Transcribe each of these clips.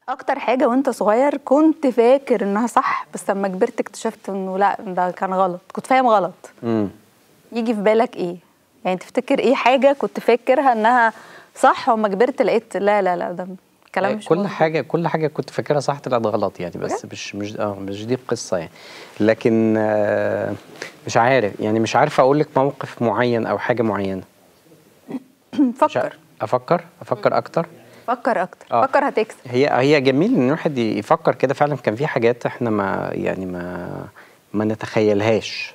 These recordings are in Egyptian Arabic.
اكتر حاجه وانت صغير كنت فاكر انها صح بس لما كبرت اكتشفت انه لا ده كان غلط كنت فاهم غلط امم يجي في بالك ايه يعني تفتكر ايه حاجه كنت فاكرها انها صح وما كبرت لقيت لا لا لا ده كلام مش كل مظبوط. حاجه كل حاجه كنت فاكرها صح طلعت غلط يعني بس مش مش اه مش دي القصه يعني لكن آه مش عارف يعني مش عارف اقول لك موقف معين او حاجه معينه مش فكر عارف. افكر افكر اكتر فكر اكتر آه. فكر هتكسب هي هي جميل ان الواحد يفكر كده فعلا كان في حاجات احنا ما يعني ما ما نتخيلهاش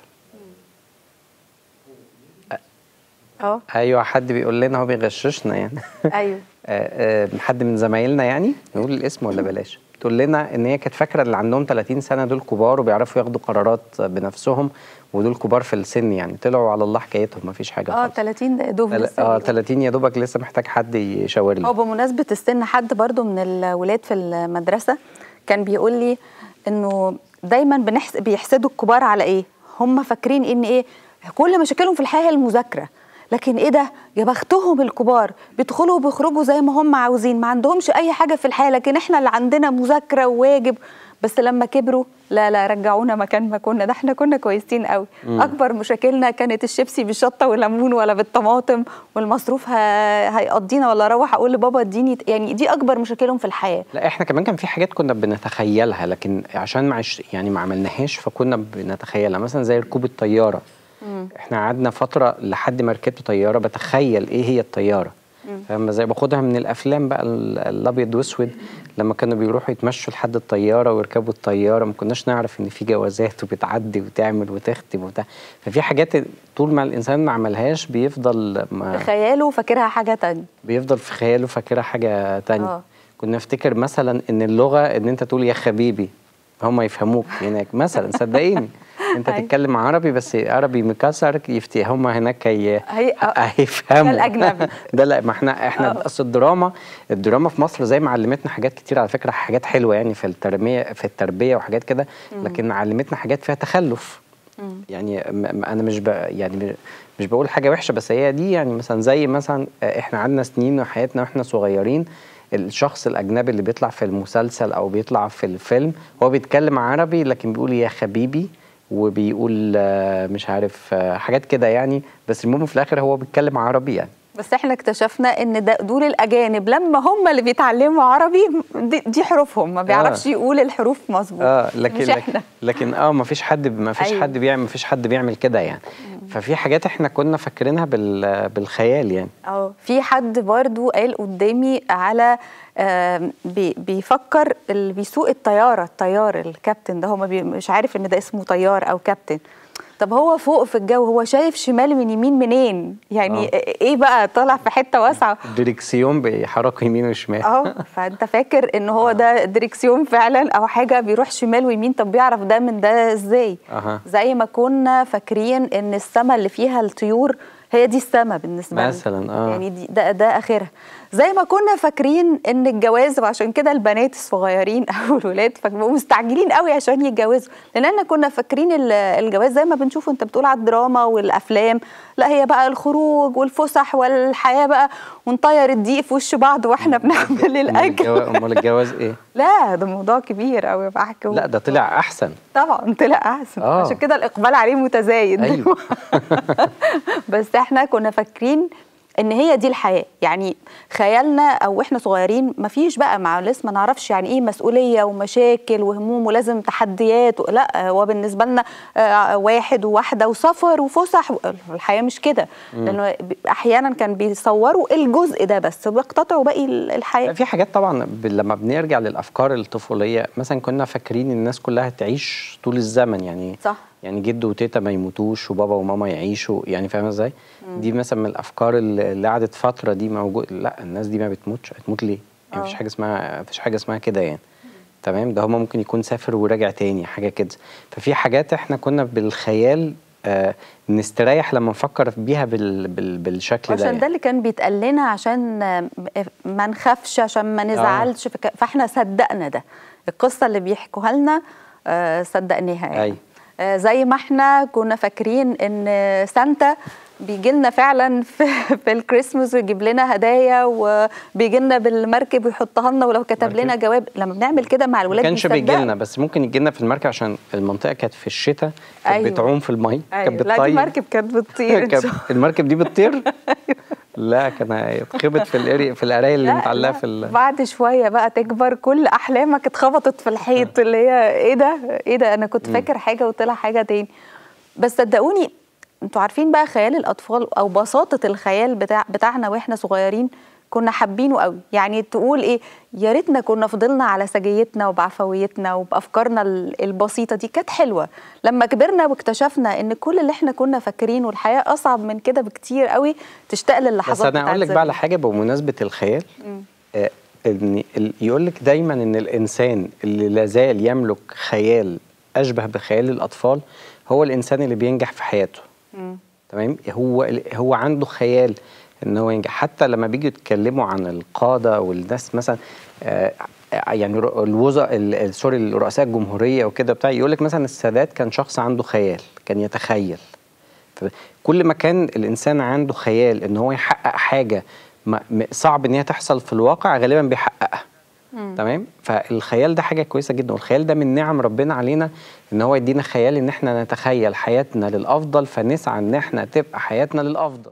اه ايوه حد بيقول لنا هو بيغششنا يعني ايوه آه، آه، حد من زمايلنا يعني نقول الاسم ولا بلاش تقول لنا ان هي كانت فاكره اللي عندهم 30 سنه دول كبار وبيعرفوا ياخدوا قرارات بنفسهم ودول كبار في السن يعني طلعوا على الله حكايتهم مفيش حاجه اه خالص 30 ده يا دوب تل- لسه اه بيقول. 30 يا دوبك لسه محتاج حد يشاور هو لي بمناسبة السن حد برضو من الولاد في المدرسة كان بيقول لي انه دايما بنحس بيحسدوا الكبار على ايه هم فاكرين ان ايه كل مشاكلهم في الحياة هي المذاكرة لكن ايه ده يا بختهم الكبار بيدخلوا وبيخرجوا زي ما هم عاوزين ما عندهمش اي حاجة في الحياة لكن احنا اللي عندنا مذاكرة وواجب بس لما كبروا لا لا رجعونا مكان ما كنا ده احنا كنا كويسين قوي اكبر مشاكلنا كانت الشيبسي بالشطه والليمون ولا بالطماطم والمصروف ه... هيقضينا ولا اروح اقول لبابا اديني يعني دي اكبر مشاكلهم في الحياه لا احنا كمان كان في حاجات كنا بنتخيلها لكن عشان معش يعني ما عملناهاش فكنا بنتخيلها مثلا زي ركوب الطياره احنا قعدنا فتره لحد ما ركبت طياره بتخيل ايه هي الطياره فاهم زي باخدها من الافلام بقى ال- الابيض واسود لما كانوا بيروحوا يتمشوا لحد الطياره ويركبوا الطياره ما كناش نعرف ان في جوازات وبتعدي وتعمل وتختم وبتاع ففي حاجات طول ما الانسان ما عملهاش بيفضل ما تخيلوا فاكرها حاجه تانية بيفضل في خياله فاكرها حاجه تانية آه. كنا نفتكر مثلا ان اللغه ان انت تقول يا حبيبي هم يفهموك هناك مثلا صدقيني انت أيوة. تتكلم عربي بس عربي مكسر يفتي هم هناك هي هي- هيفهموا ده الأجنبي. ده لا ما احنا احنا آه. اصل الدراما الدراما في مصر زي ما علمتنا حاجات كتير على فكره حاجات حلوه يعني في التربيه في التربيه وحاجات كده لكن علمتنا حاجات فيها تخلف يعني م- م- انا مش ب... يعني م- مش بقول حاجه وحشه بس هي دي يعني مثلا زي مثلا آه، احنا قعدنا سنين في حياتنا واحنا صغيرين الشخص الاجنبي اللي بيطلع في المسلسل او بيطلع في الفيلم هو بيتكلم عربي لكن بيقول يا حبيبي وبيقول آه، مش عارف آه، حاجات كده يعني بس المهم في الاخر هو بيتكلم عربي يعني بس احنا اكتشفنا ان ده دول الاجانب لما هم اللي بيتعلموا عربي دي, دي حروفهم ما بيعرفش يقول الحروف مظبوط اه لكن مش لكن, احنا لكن اه ما فيش حد ما فيش أيوة. حد بيعمل ما فيش حد بيعمل كده يعني ففي حاجات احنا كنا فاكرينها بال بالخيال يعني اه في حد برضو قال قدامي على آم، بي- بيفكر اللي بيسوق الطياره الطيار الكابتن ده هو ما بي- مش عارف ان ده اسمه طيار او كابتن طب هو فوق في الجو هو شايف شمال من يمين منين يعني آه. ايه بقى طالع في حته واسعه الدريكسيون بيحركوا يمين وشمال اه فانت فاكر ان هو ده دريكسيون فعلا او حاجه بيروح شمال ويمين طب بيعرف ده من ده ازاي أها. زي ما كنا فاكرين ان السما اللي فيها الطيور هي دي السما بالنسبه لنا مثلاً، آه. يعني دي ده ده اخرها زي ما كنا فاكرين ان الجواز وعشان كده البنات الصغيرين او الولاد فبقوا مستعجلين قوي عشان يتجوزوا لان كنا فاكرين ال- الجواز زي ما بنشوف انت بتقول على الدراما والافلام لا هي بقى الخروج والفسح والحياه بقى ونطير الدقيق في وش بعض واحنا بنعمل امال الاكل الجوا- أمال الجواز ايه لا ده موضوع كبير قوي بحكي لا ده طلع احسن طبعا طلع احسن آه. عشان كده الاقبال عليه متزايد أيوة. بس احنا كنا فاكرين ان هي دي الحياه يعني خيالنا او احنا صغيرين ما فيش بقى مع لسه ما نعرفش يعني ايه مسؤوليه ومشاكل وهموم ولازم تحديات و- لا هو بالنسبه لنا آه، واحد وواحده وسفر وفسح الحياه مش كده لانه ب- احيانا كان بيصوروا الجزء ده بس وبيقتطعوا باقي الحياه في حاجات طبعا ب- لما بنرجع للافكار الطفوليه مثلا كنا فاكرين الناس كلها تعيش طول الزمن يعني صح يعني جد وتيتا ما يموتوش وبابا وماما يعيشوا يعني فاهمه ازاي دي مثلا من الافكار اللي اللي قعدت فتره دي موجود لا الناس دي ما بتموتش هتموت ليه يعني مفيش آه. حاجه اسمها مفيش حاجه اسمها كده يعني تمام ده هما ممكن يكون سافر ورجع تاني حاجه كده ففي حاجات احنا كنا بالخيال آه نستريح لما نفكر بيها بال بال بالشكل ده عشان يعني. ده اللي كان بيتقال لنا عشان ما نخافش عشان ما نزعلش فك- فاحنا صدقنا ده القصه اللي بيحكوها لنا آه، صدقناها يعني أيوة. آه، زي ما احنا كنا فاكرين ان سانتا بيجي لنا فعلا في, في الكريسماس ويجيب لنا هدايا وبيجي لنا بالمركب ويحطها لنا ولو كتب مركب؟ لنا جواب لما بنعمل كده مع ما الولاد كانش بيجي بيصدقوا. لنا بس ممكن يجي لنا في المركب عشان المنطقه كانت في الشتاء كانت أيوة. بتعوم في الميه أيوة. كانت لا دي بتطير مركب كانت بتطير إن كانت- شاء الله. المركب دي بتطير لا كان هيتخبط في القري في القرايه اللي لا، متعلقه لا. في ال... بعد شويه بقى تكبر كل احلامك اتخبطت في الحيط اللي هي ايه ده ايه ده انا كنت فاكر حاجه وطلع حاجه تاني بس صدقوني انتوا عارفين بقى خيال الاطفال او بساطه الخيال بتاع بتاعنا واحنا صغيرين كنا حابينه قوي يعني تقول ايه يا ريتنا كنا فضلنا على سجيتنا وبعفويتنا وبافكارنا ال- البسيطه دي كانت حلوه لما كبرنا واكتشفنا ان كل اللي احنا كنا فاكرينه والحياه اصعب من كده بكتير قوي تشتاق بس للحظات انا بتاعت اقول لك زمان. بقى على حاجه بمناسبه الخيال آه ان ال- يقول لك دايما ان الانسان اللي لازال يملك خيال اشبه بخيال الاطفال هو الانسان اللي بينجح في حياته مم. تمام هو هو عنده خيال ان هو ينجح حتى لما بيجوا يتكلموا عن القاده والناس مثلا آه، يعني ر- الوزراء ال- ال- سوري رؤساء الجمهوريه وكده بتاع يقول لك مثلا السادات كان شخص عنده خيال كان يتخيل كل ما كان الانسان عنده خيال ان هو يحقق حاجه ما- م- صعب ان هي تحصل في الواقع غالبا بيحققها تمام فالخيال ده حاجه كويسه جدا والخيال ده من نعم ربنا علينا ان هو يدينا خيال ان احنا نتخيل حياتنا للافضل فنسعى ان احنا تبقى حياتنا للافضل